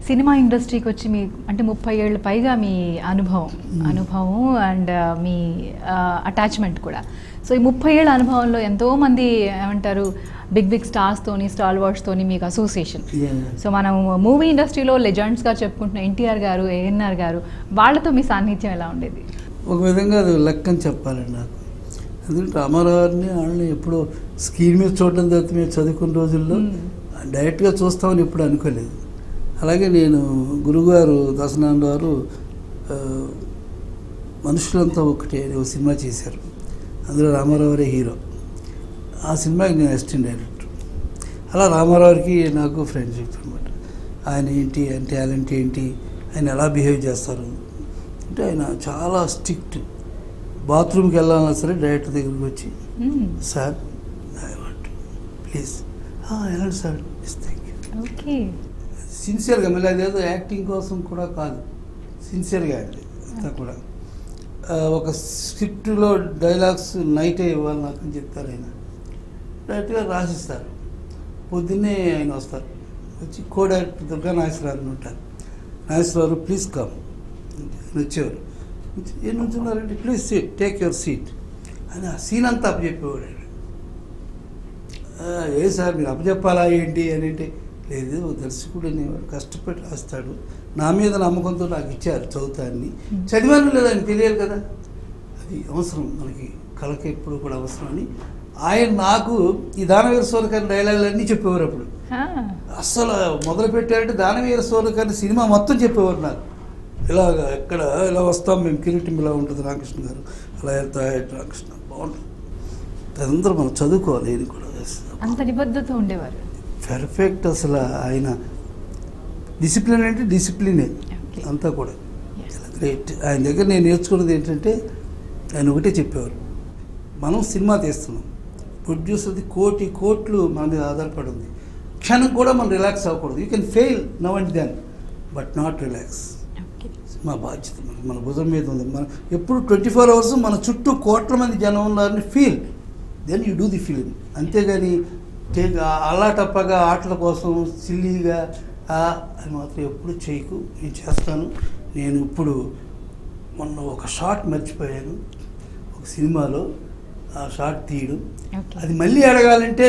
Cinema ఇండస్ట్రీకి వచ్చి మీ అంటే ముప్పై ఏళ్ళ పైగా మీ అనుభవం అనుభవం అండ్ మీ అటాచ్మెంట్ కూడా సో ఈ ముప్పై ఏళ్ళ అనుభవంలో ఎంతో మంది ఏమంటారు బిగ్ బిగ్ స్టార్స్తోని స్టార్ తోని మీకు అసోసియేషన్ Yeah. సో మనం మూవీ ఇండస్ట్రీలో లెజెండ్స్గా చెప్పుకుంటున్న ఎన్టీఆర్ గారు ఏఎన్ఆర్ గారు వాళ్ళతో మీ సాన్నిధ్యం ఎలా ఉండేది ఒక విధంగా అది లక్ అని చెప్పాలండి నాకు ఎందుకంటే అమరవారిని వాళ్ళని ఎప్పుడో స్క్రీన్ మీద చూడడం తప్పితే మేము చదువుకున్న రోజుల్లో డైరెక్ట్గా చూస్తామని ఎప్పుడు అనుకోలేదు అలాగే నేను గురుగారు దసనారాయణ గారు ఆ, మనుషులంతా ఒకటే అనే ఒక సినిమా చేశారు అందులో రామారావురే హీరో ఆ సినిమాకి నేను అసిస్టెంట్ డైరెక్టర్ అలా రామారావుకి నాకు ఫ్రెండ్షిప్ అనమాట ఆయన ఏంటి ఆయన టాలెంట్ ఏంటి ఆయన ఎలా బిహేవ్ చేస్తారు అంటే ఆయన చాలా స్ట్రిక్ట్ బాత్రూమ్కి వెళ్ళాలన్నా సరే డైరెక్టర్ దగ్గరికి వచ్చి మ్మ్. సార్ ఐ వాంట్ ప్లీజ్ వెళ్ళండి sir yes thank you okay సిన్సియర్గా మళ్ళీ అదేదో యాక్టింగ్ కోసం కూడా కాదు సిన్సియర్గా అండి అంతా కూడా ఆ, ఒక స్క్రిప్ట్లో డైలాగ్స్ నైటే ఇవ్వాలి నాకు అని చెప్తారు ఆయన డైరెక్ట్గా రాసిస్తారు పొద్దున్నే ఆయన వస్తారు వచ్చి కో డైరెక్టర్ దుర్గా నాగేశ్వరరావు ఉంటారు నాగేశ్వరరావు ప్లీజ్ కమ్ ఆయన వచ్చేవారు వచ్చి, ఏం నుంచున్నారంటే please seat take your seat అని ఆ సీన్ అంతా అప్పచెప్పేవాడు ఆయన "ఆ, ఏ సార్ మీరు అప్పచెప్పాలా ఏంటి అని అంటే లేదు ఓ దర్శకుడు అనేవాడు కష్టపడి రాస్తాడు నా మీద నమ్మకంతో నాకు ఇచ్చారు చదువుతాన్ని చదివాను లేదా అని తెలియాలి కదా అది అవసరం మనకి కళకి ఎప్పుడు కూడా అవసరం అని ఆయన నాకు ఈ దానవీర సోరకారి డైలాగులు అన్నీ చెప్పేవారు అప్పుడు అస్సలు మొదలు పెట్టారంటే దానవీర సోరకారి సినిమా మొత్తం చెప్పేవారు నాకు ఇలాగ ఎక్కడ ఇలా వస్తాం మేము కిరీటం ఇలా ఉంటుంది రామకృష్ణ గారు అలా వెళ్తా రామకృష్ణ బాగుంటుంది అదంతా మనం చదువుకోవాలి ఇది కూడా అంత నిబద్ధత ఉండేవారు పర్ఫెక్ట్ అసలు ఆయన డిసిప్లిన్ అంటే డిసిప్లినే Okay. అంతా కూడా Yes. గ్రేట్ ఆయన దగ్గర నేను నేర్చుకున్నది ఏంటంటే ఆయన ఒకటే చెప్పేవారు మనం సినిమా తీస్తున్నాం ప్రొడ్యూసర్ది కోటి కోట్లు మన మీద ఆధారపడి ఉంది క్షణం కూడా మనం రిలాక్స్ అవ్వకూడదు you can fail now and then but not relax okay మా బాధ్యత మన మన భుజం మీద ఉంది మనం ఎప్పుడు ట్వంటీ ఫోర్ అవర్స్ మన చుట్టూ కోట్ల మంది జనం ఉన్నారని feel then you do the film అంతేగాని టేక్ అలా టప్పగా ఆటల కోసం సిల్లీగా ఆ అని మాత్రం ఎప్పుడు చేయకు నేను చేస్తాను నేను ఇప్పుడు మొన్న ఒక షాట్ మర్చిపోయాను ఒక సినిమాలో ఆ షాట్ తీయడం ఓకే అది మళ్ళీ అడగాలంటే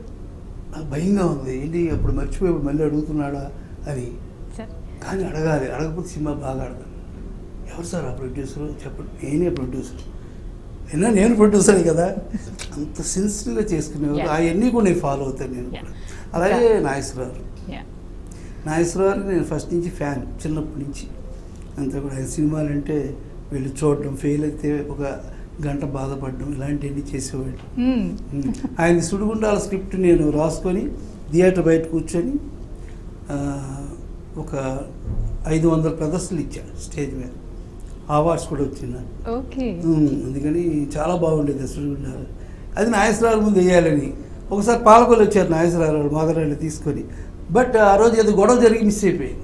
నాకు భయంగా ఉంది ఏంటి అప్పుడు మర్చిపోయి ఇప్పుడు మళ్ళీ అడుగుతున్నాడా అని సార్ కానీ అడగాలి అడగకపోతే సినిమా బాగా ఆడతాను ఎవరు సార్ ఆ ప్రొడ్యూసర్ చెప్పండి నేనే ప్రొడ్యూసర్ అయినా నేను ప్రొడ్యూసర్ కదా అంత సిన్సియర్గా చేసుకునేవారు Yeah. అవన్నీ కూడా నేను ఫాలో అవుతాను నేను Yeah. కూడా అలాగే నాగేశ్వరరావు యా నాగేశ్వరరావుకి నేను ఫస్ట్ నుంచి ఫ్యాన్ చిన్నప్పటి నుంచి అంతా కూడా ఆయన సినిమాలు అంటే వెళ్ళి చూడడం ఫెయిల్ అయితే ఒక గంట బాధపడడం ఇలాంటివన్నీ చేసేవాడు ఉమ్. ఆయన సుడిగుండాల స్క్రిప్ట్ నేను రాసుకొని థియేటర్ బయట కూర్చొని ఆ, ఒక ఐదు వందల ప్రదర్శనలు ఇచ్చాను స్టేజ్ మీద అవార్డ్స్ కూడా వచ్చింది నాకు. ఓకే ఉమ్, అందుకని చాలా బాగుండేది ఆ సుడిగుండాలు అది నాగేశ్వరరావు ముందు వేయాలని ఒకసారి పాలకొల్లు వచ్చారు నాగేశ్వరరావు మదరాళ్ళు తీసుకొని బట్ ఆ రోజు ఏదో గొడవ జరిగి మిస్ అయిపోయింది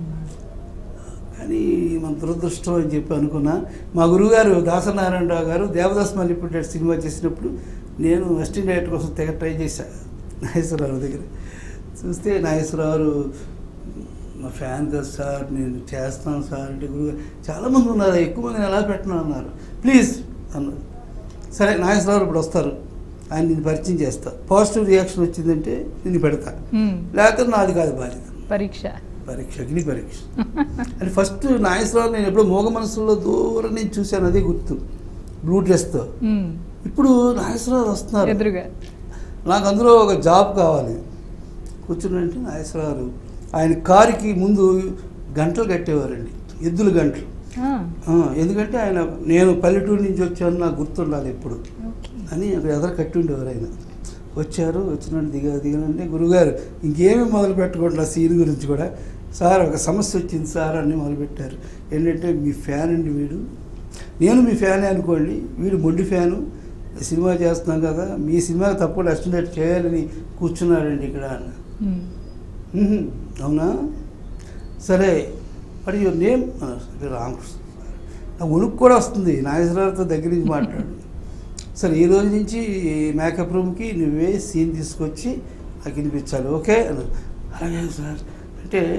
కానీ మన దురదృష్టం అని చెప్పి అనుకున్నా మా గురువుగారు దాసనారాయణరావు గారు దేవదాస్ మల్లిపుట్టాడు సినిమా చేసినప్పుడు నేను అసిస్టెంట్ డైరెక్టర్ కోసం తెగ ట్రై చేశాను నాగేశ్వరరావు దగ్గర చూస్తే నాగేశ్వరరావు మా ఫ్యాన్ కదా సార్ నేను చేస్తాను సార్ అంటే గురువు చాలామంది ఉన్నారు ఎక్కువ మందిని ఎలా పెట్టను అన్నారు ప్లీజ్ అన్నారు సరే నాగేశ్వరరావు ఇప్పుడు వస్తారు ఆయన నేను పరిచయం చేస్తా పాజిటివ్ రియాక్షన్ వచ్చిందంటే నేను పెడతా లేకపోతే నాది కాదు బాధ్యత పరీక్ష పరీక్ష అగ్ని పరీక్ష అంటే ఫస్ట్ నాగేశ్వరరావు నేను ఎప్పుడో మోగ మనసులో దూరం నుంచి చూశాను అదే గుర్తు బ్లూ డ్రెస్తో మ్మ్. ఇప్పుడు నాగేశ్వరరావు వస్తున్నారు ఎదురుగా నాకు అందులో ఒక జాబ్ కావాలి కూర్చున్నట్టు నాగేశ్వరరావు ఆయన కారుకి ముందు గంటలు కట్టేవారండి ఎద్దుల గంటలు ఆ, ఆ, ఎందుకంటే ఆయన నేను పల్లెటూరు నుంచి వచ్చాను నాకు గుర్తుండాలి ఎప్పుడు ఓకే అని ఎదురు కట్టి ఉండేవారు ఆయన వచ్చారు వచ్చినట్టు దిగా దిగనంటే గురుగారు ఇంకేమీ మొదలు పెట్టకుండా సీన్ గురించి కూడా సార్ ఒక సమస్య వచ్చింది సార్ అని మొదలుపెట్టారు ఏంటంటే మీ ఫ్యాన్ అండి వీడు నేను మీ ఫ్యానే అనుకోండి వీడు మొండి ఫ్యాను సినిమా చేస్తున్నాం కదా మీ సినిమాకి తప్పకుండా అసిస్టెంట్ చేయాలని కూర్చున్నాడండి ఇక్కడ అన్న మ్మ్. "మ్మ్, అవునా సరే మరి యువర్ నేమ్ రామకృష్ణ నాకు ఉణుకు కూడా వస్తుంది నాగేశ్వరరావుతో దగ్గర నుంచి మాట్లాడు సరే ఈ రోజు నుంచి మేకప్ రూమ్కి నువ్వే సీన్ తీసుకొచ్చి నాకు వినిపించాలి ఓకే అన్నారు. అలాగే సార్ అంటే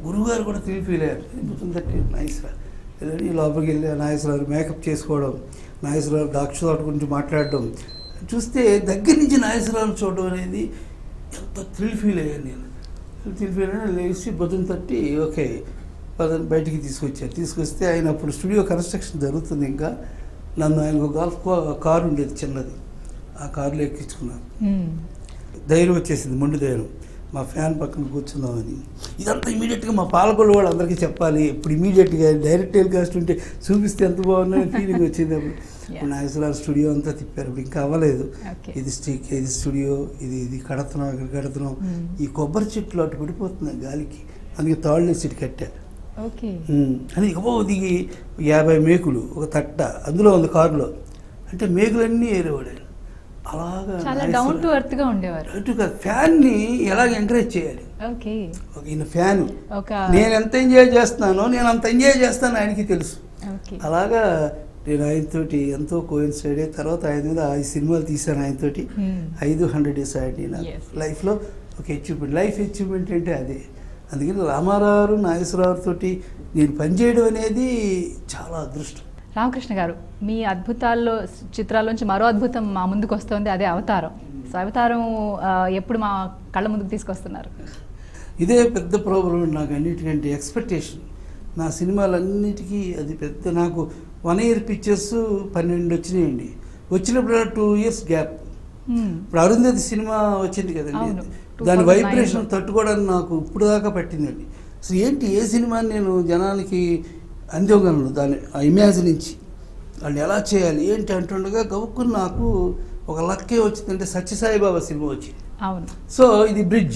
గురువుగారు కూడా థ్రిల్ ఫీల్ అయ్యారు తట్టి నాగేశ్వర వెళ్ళి లోపలికి వెళ్ళి నాగేశ్వరరావు మేకప్ చేసుకోవడం నాగేశ్వరరావు డాక్టర్ గురించి మాట్లాడడం చూస్తే దగ్గర నుంచి నాగేశ్వరరావు చూడడం అనేది ఎంత థ్రిల్ ఫీల్ అయ్యాను నేను థ్రిల్ ఫీల్ అయినా లేచి బుధం తట్టి ఓకే వాళ్ళని బయటికి తీసుకొచ్చారు తీసుకొస్తే ఆయన అప్పుడు స్టూడియో కన్స్ట్రక్షన్ జరుగుతుంది ఇంకా నన్ను ఆయన ఒక గల్ఫ్ కారు ఉండేది చిన్నది ఆ కారులో ఎక్కించుకున్నాను మ్మ్. ధైర్యం వచ్చేసింది మొండి ధైర్యం మా ఫ్యాన్ పక్కన కూర్చుందామని ఇదంతా ఇమీడియట్గా మా పాలకొల్లు వాళ్ళు అందరికీ చెప్పాలి ఇప్పుడు ఇమీడియట్గా డైరెక్ట్ టెలికాస్ట్ ఉంటే చూపిస్తే ఎంత బాగుందని ఫీలింగ్ వచ్చింది అప్పుడు ఇప్పుడు నాగేశ్వరరావు స్టూడియో అంతా తిప్పారు ఇప్పుడు ఇంకా అవ్వలేదు Okay. ఇది స్టిక్ ఇది స్టూడియో ఇది ఇది కడుతున్నాం ఇక్కడ కడుతున్నాం Hmm. ఈ కొబ్బరి చెట్లు అటు పడిపోతుంది గాలికి అందుకే తాళ్ళు వేసి ఇటు కట్టారు ఓకే ఉమ్, అని ఇక దిగి యాభై మేకులు ఒక తట్ట అందులో ఉంది కారులో అంటే మేకులన్నీ ఏరేవాడు ఆయన. అలాగా చాలా నాగేశ్వరరావు- డౌన్ టు ఎర్త్ గా ఉండేవారు అటు కాదు ఫ్యాన్ని ఎలాగ ఎంకరేజ్ చేయాలి ఓకే ఒక ఈయన ఫ్యాన్ ఒక నేను ఎంత ఎంజాయ్ చేస్తున్నానో నేను అంత ఎంజాయ్ చేస్తాను ఆయనకి తెలుసు ఓకే అలాగా నేను ఆయనతోటి ఎంతో కోయిన్సైడ్ అయ్యి తర్వాత ఆయన మీద ఐదు సినిమాలు తీశాను ఆయనతోటి Hmm. ఐదు హండ్రెడ్ డేస్ ఆడి నా Yes. లైఫ్లో ఒక అచీవ్మెంట్ లైఫ్ అచీవ్మెంట్ అంటే అదే అందుకని రామారావు నాగేశ్వరరావు తోటి నేను పనిచేయడం అనేది చాలా అదృష్టం రామకృష్ణ గారు మీ అద్భుతాల్లో చిత్రాల్లోంచి మరో అద్భుతం మా ముందుకు వస్తుంది అదే అవతారం సో అవతారం ఆ, ఎప్పుడు మా కళ్ళ ముందుకు తీసుకొస్తున్నారు ఇదే పెద్ద ప్రాబ్లం నాకు అన్నిటికంటే ఎక్స్పెక్టేషన్ నా సినిమాలన్నిటికీ అది పెద్ద నాకు వన్ ఇయర్ పిక్చర్స్ పన్నెండు వచ్చినాయండి వచ్చినప్పుడు టూ ఇయర్స్ గ్యాప్ మ్మ్. ఇప్పుడు అరుంధతి సినిమా వచ్చింది కదండి అవును. దాని 2009 వైబ్రేషన్ తట్టుకోవడానికి నాకు ఇప్పుడు దాకా పట్టిందండి అసలు ఏంటి ఏ సినిమాని నేను జనానికి అందివ్వగలను దాని ఆ ఇమేజ్ నుంచి వాళ్ళు ఎలా చేయాలి ఏంటి అంటుండగా గవుక్కుని నాకు ఒక లక్కే వచ్చిందంటే సత్యసాయిబాబా సినిమా వచ్చింది అవును సో ఇది బ్రిడ్జ్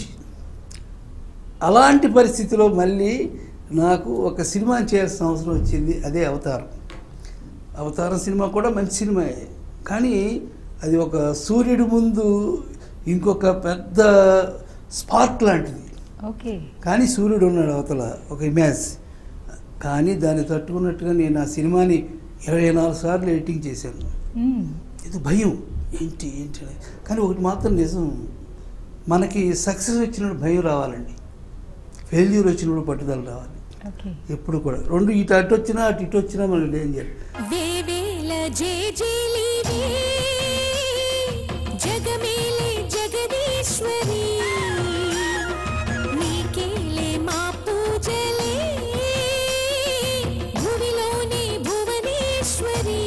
అలాంటి పరిస్థితిలో మళ్ళీ నాకు ఒక సినిమా చేయాల్సిన అవసరం వచ్చింది అదే అవతారం అవతారం సినిమా కూడా మంచి సినిమాయే కానీ అది ఒక సూర్యుడి ముందు ఇంకొక పెద్ద స్పార్క్ లాంటిది ఓకే కానీ సూర్యుడు ఉన్నాడు అవతల ఒక ఇమేజ్ కానీ దాన్ని తట్టుకున్నట్టుగా నేను ఆ సినిమాని ఇరవై నాలుగు సార్లు ఎడిటింగ్ చేశాను మ్మ్. ఇది భయం ఏంటి ఏంటి అని. కానీ ఒకటి మాత్రం నిజం మనకి సక్సెస్ వచ్చినప్పుడు భయం రావాలండి ఫెయిల్యూర్ వచ్చినప్పుడు పట్టుదల రావాలి ఓకే ఎప్పుడు కూడా రెండు ఇటు అటు వచ్చినా అటు ఇటు వచ్చినా మనకి డేంజర్ వేవేల జేజేలివే జగమేలే జగదీశ్వరి నీకేలే మా పూజలే భువిలోనే భువనేశ్వరి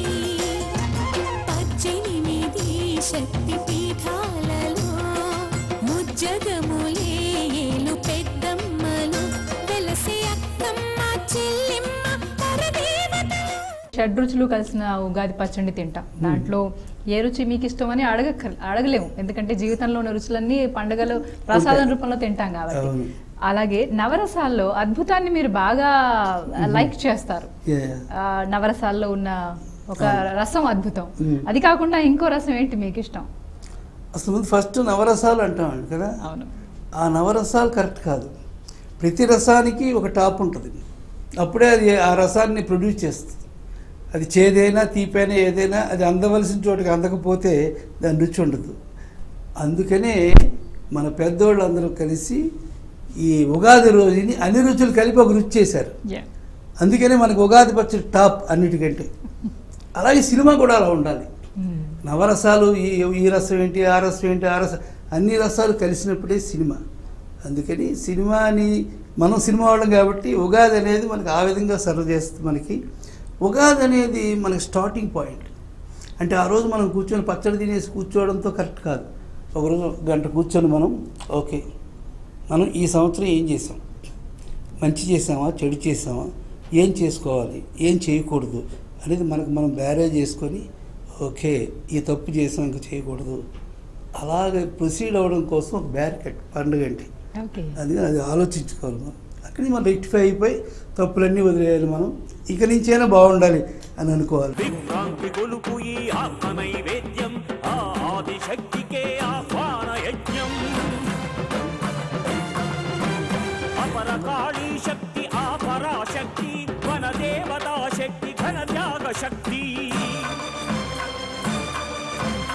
పద్దెనిమిది శక్తి పీఠాలలో ముజ్జగములే ఏలు పెద్దమ్మలు వెలసే అక్కమ్మ చెల్లెమ్మ పరదేవతలు షడ్రుచులు కలిసిన ఉగాది పచ్చడి తింటాం దాంట్లో ఏ రుచి మీకు ఇష్టమని అడగ అడగలేము ఎందుకంటే జీవితంలో ఉన్న రుచులన్నీ పండుగలు ప్రసాదం రూపంలో తింటాం కాబట్టి అవును. అలాగే నవరసాల్లో అద్భుతాన్ని మీరు బాగా లైక్ చేస్తారు ఆ, నవరసాల్లో ఉన్న ఒక రసం అద్భుతం మ్మ్. అది కాకుండా ఇంకో రసం ఏంటి మీకు ఇష్టం అసలు ముందు ఫస్ట్ నవరసాలు అంటామండి కదా అవును ఆ నవరసాలు కరెక్ట్ కాదు ప్రతి రసానికి ఒక టాప్ ఉంటుంది అప్పుడే అది ఆ రసాన్ని ప్రొడ్యూస్ చేస్తుంది అది చేదైనా తీపైనా ఏదైనా అది అందవలసిన చోటుకి అందకపోతే దాని రుచి ఉండదు అందుకనే మన పెద్దోళ్ళు అందరూ కలిసి ఈ ఉగాది రోజుని అన్ని రుచులు కలిపి ఒక రుచి చేశారు Yeah. అందుకనే మనకు ఉగాది పచ్చడి టాప్ అన్నిటికంటే అలాగే సినిమా కూడా అలా ఉండాలి మ్మ్. నవరసాలు ఈ ఈ రసం ఏంటి ఆ రసం ఏంటి ఆ రసం అన్ని రసాలు కలిసినప్పుడే సినిమా అందుకని సినిమాని మనం సినిమా వాళ్ళం కాబట్టి ఉగాది అనేది మనకి ఆ విధంగా సర్వ్ చేస్తుంది మనకి ఉగాది అనేది మనకి స్టార్టింగ్ పాయింట్ అంటే ఆ రోజు మనం కూర్చొని పచ్చడి తినేసి కూర్చోవడంతో కరెక్ట్ కాదు ఒకరోజు గంట కూర్చొని మనం ఓకే మనం ఈ సంవత్సరం ఏం చేసాం మంచి చేసామా చెడు చేసామా ఏం చేసుకోవాలి ఏం చేయకూడదు అనేది మనకు మనం బ్యారేజ్ చేసుకొని ఓకే ఈ తప్పు చేసాం ఇంకా చేయకూడదు అలాగే ప్రొసీడ్ అవ్వడం కోసం ఒక బ్యారికెట్ పండుగ అంటే ఓకే అది అది ఆలోచించుకోవాలి మనం అక్కడి మనం రెక్టిఫై అయిపోయి తప్పులన్నీ వదిలేయాలి మనం ఇక నుంచైనా బాగుండాలి అని అనుకోవాలి విభ్రాంతి గొలుపు ఈ ఆత్మ నైవేద్యం ఆ ఆదిశక్తికే ఆహ్వాన యజ్ఞం అపర కాళీ శక్తి ఆ పరాశక్తి వన దేవతా శక్తి ఘన త్యాగ శక్తి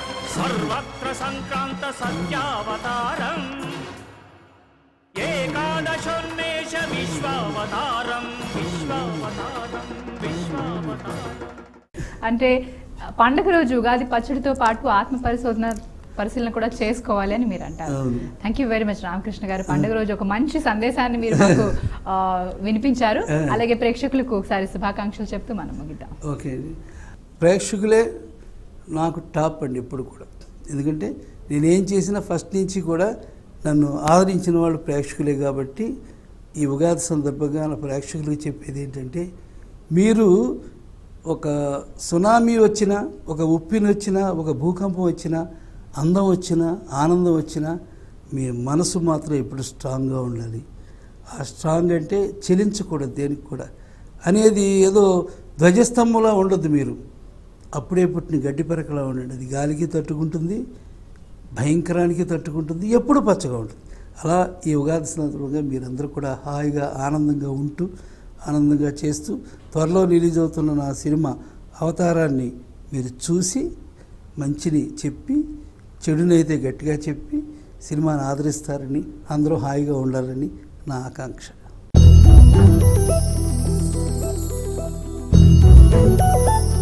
సర్వత్ర సంక్రాంత సత్యావతారం ఏకా ఏకాదశోన్మేష విశ్వావతారం విశ్వావతారం విశ్వావతారం అంటే పండగ రోజు ఉగాది పచ్చడితో పాటు ఆత్మ పరిశోధన పరిశీలన కూడా చేసుకోవాలి అని మీరు అంటారు అవును. Thank you very much Ramakrishna garu పండుగ రోజు ఒక మంచి సందేశాన్ని మీరు మాకు ఆ, వినిపించారు అలాగే ప్రేక్షకులకు ఒకసారి శుభాకాంక్షలు చెప్తూ మనం ముగిద్దాం ఓకే అండి ప్రేక్షకులే నాకు టాప్ అండి ఎప్పుడు కూడా ఎందుకంటే నేనేం చేసినా ఫస్ట్ నుంచి కూడా నన్ను ఆదరించిన వాళ్ళు ప్రేక్షకులే కాబట్టి ఈ ఉగాది సందర్భంగా నా ప్రేక్షకులకు చెప్పేది ఏంటంటే మీరు ఒక సునామీ వచ్చినా ఒక ఉప్పిని వచ్చినా ఒక భూకంపం వచ్చినా అందం వచ్చినా ఆనందం వచ్చినా మీ మనసు మాత్రం ఎప్పుడు స్ట్రాంగ్గా ఉండాలి ఆ స్ట్రాంగ్ అంటే చెలించకూడదు దేనికి కూడా అనేది ఏదో ధ్వజస్తంభంలా ఉండొద్దు మీరు అప్పుడే పుట్టిన గడ్డి పరకలా ఉండండి అది గాలికి తట్టుకుంటుంది భయంకరానికి తట్టుకుంటుంది ఎప్పుడు పచ్చగా ఉంటుంది అలా ఈ ఉగాది సందర్భంగా మీరందరూ కూడా హాయిగా ఆనందంగా ఉంటూ ఆనందంగా చేస్తూ త్వరలో రిలీజ్ అవుతున్న నా సినిమా అవతారాన్ని మీరు చూసి మంచిని చెప్పి చెడునైతే గట్టిగా చెప్పి సినిమాని ఆదరిస్తారని అందరూ హాయిగా ఉండాలని నా ఆకాంక్ష thank you